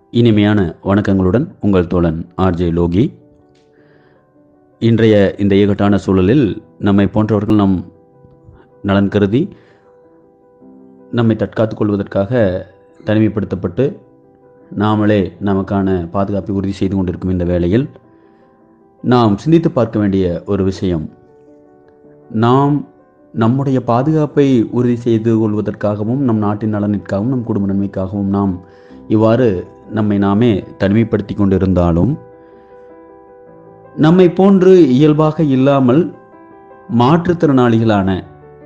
இனிமையான வணக்கங்களுடன் உங்கள் தோழன் ஆர்ஜே லோகி இன்றைய இந்த இயக்கட்டான சூழலில் நம்மை போன்றவர்கள் நம் நலன் கருதி நம்மை தற்காத்துக் கொள்வதற்காக தனிமைப்படுத்தப்பட்டு நாமளே நமக்கான பாதுகாப்பை உறுதி செய்து கொண்டிருக்கும் இந்த வேளையில் நாம் சிந்தித்து பார்க்க வேண்டிய ஒரு விஷயம் நாம் நம்முடைய பாதுகாப்பை உறுதி செய்து கொள்வதற்காகவும் நம் நாட்டின் நலனிற்காகவும் நம் குடும்ப நன்மைக்காகவும் நாம் இவ்வாறு நம்மை நாமே தனிமைப்படுத்தி கொண்டிருந்தாலும் நம்மை போன்று இயல்பாக இல்லாமல் மாற்றுத்திறனாளிகளான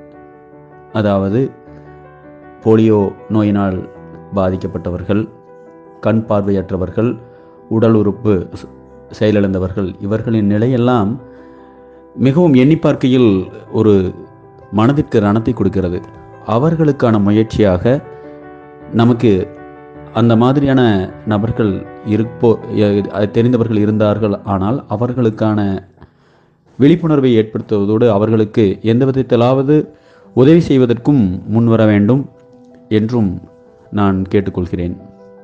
அதாவது போலியோ நோயினால் பாதிக்கப்பட்டவர்கள் கண் பார்வையற்றவர்கள் உடல் உறுப்பு ச- செயலிழந்தவர்கள் இவர்களின் நிலையெல்லாம் மிகவும் எண்ணி பார்க்கையில் ஒரு மனதிற்கு ரணத்தை கொடுக்கிறது அவர்களுக்கான முயற்சியாக நமக்கு அந்த மாதிரியான நபர்கள் இருப்போ எ- அது தெரிந்தவர்கள் இருந்தார்கள் ஆனால் அவர்களுக்கான விழிப்புணர்வை ஏற்படுத்துவதோடு அவர்களுக்கு எந்த விதத்திலாவது உதவி செய்வதற்கும் முன்வர வேண்டும் என்றும் நான் கேட்டுக்கொள்கிறேன்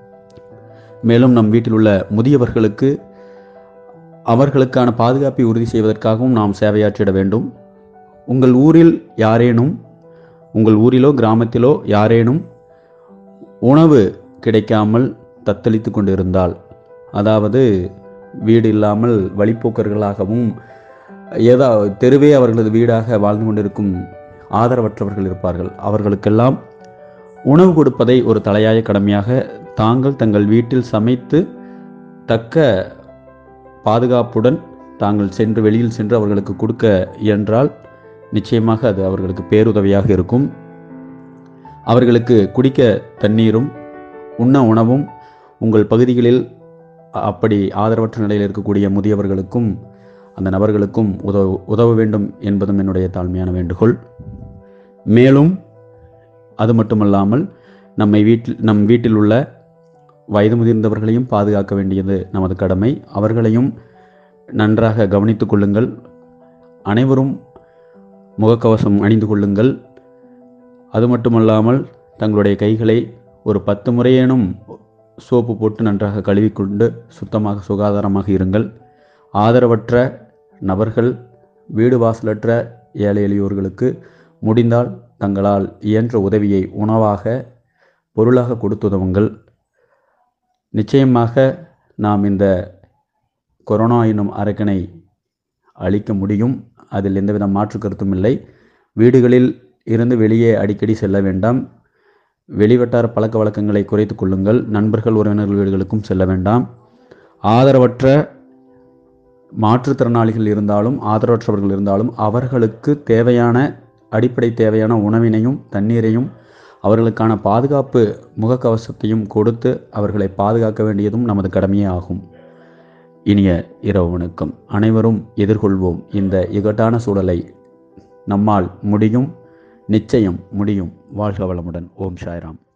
மேலும் நம் வீட்டில் உள்ள முதியவர்களுக்கு அவர்களுக்கான பாதுகாப்பை உறுதி செய்வதற்காகவும் நாம் சேவையாற்றிட வேண்டும் உங்கள் ஊரில் யாரேனும் உங்கள் ஊரிலோ கிராமத்திலோ யாரேனும் உணவு கிடைக்காமல் தத்தளித்து கொண்டிருந்தால் அதாவது வீடு இல்லாமல் வழிப்போக்கர்களாகவும் ஏதா தெருவே அவர்களது வீடாக வாழ்ந்து கொண்டிருக்கும் ஆதரவற்றவர்கள் இருப்பார்கள் அவர்களுக்கெல்லாம் உணவு கொடுப்பதை ஒரு தலையாய கடமையாக தாங்கள் தங்கள் வீட்டில் சமைத்து தக்க பாதுகாப்புடன் தாங்கள் சென்று வெளியில் சென்று அவர்களுக்கு கொடுக்க இயன்றால் நிச்சயமாக அது அவர்களுக்கு பேருதவியாக இருக்கும் அவர்களுக்கு குடிக்க தண்ணீரும் உண்ண உணவும் உங்கள் பகுதிகளில் அ- அப்படி ஆதரவற்ற நிலையில் இருக்கக்கூடிய முதியவர்களுக்கும் அந்த நபர்களுக்கும் உதவ உதவ வேண்டும் என்பதும் என்னுடைய தாழ்மையான வேண்டுகோள் மேலும் அது மட்டுமல்லாமல் நம்மை வீட்டில் நம் வீட்டில் உள்ள வயது முதிர்ந்தவர்களையும் பாதுகாக்க வேண்டியது நமது கடமை அவர்களையும் நன்றாக கவனித்துக் கொள்ளுங்கள் அனைவரும் முகக்கவசம் அணிந்து கொள்ளுங்கள் அது மட்டுமல்லாமல் தங்களுடைய கைகளை ஒரு பத்து முறையேனும் சோப்பு போட்டு நன்றாக கழுவிக்கொண்டு சுத்தமாக சுகாதாரமாக இருங்கள் ஆதரவற்ற நபர்கள் வீடு வாசலற்ற ஏழை எளியோர்களுக்கு முடிந்தால் தங்களால் இயன்ற உதவியை உணவாக பொருளாக கொடுத்துதவுங்கள் நிச்சயமாக நாம் இந்த கொரோனா என்னும் அரக்கனை அழிக்க முடியும் அதில் எந்தவித மாற்று கருத்தும் இல்லை வீடுகளில் இருந்து வெளியே அடிக்கடி செல்ல வேண்டாம் வெளிவட்டார பழக்க வழக்கங்களை குறைத்துக் கொள்ளுங்கள் நண்பர்கள் உறவினர்கள் வீடுகளுக்கும் செல்ல வேண்டாம் ஆதரவற்ற மாற்றுத்திறனாளிகள் இருந்தாலும் ஆதரவற்றவர்கள் இருந்தாலும் அவர்களுக்கு தேவையான அடிப்படை தேவையான உணவினையும் தண்ணீரையும் அவர்களுக்கான பாதுகாப்பு முகக்கவசத்தையும் கொடுத்து அவர்களை பாதுகாக்க வேண்டியதும் நமது கடமையே ஆகும் இனிய இரவு வணக்கம் அனைவரும் எதிர்கொள்வோம் இந்த இகட்டான சூழலை நம்மால் முடியும் நிச்சயம் முடியும் வாழ்க வளமுடன் ஓம் சாய்ராம்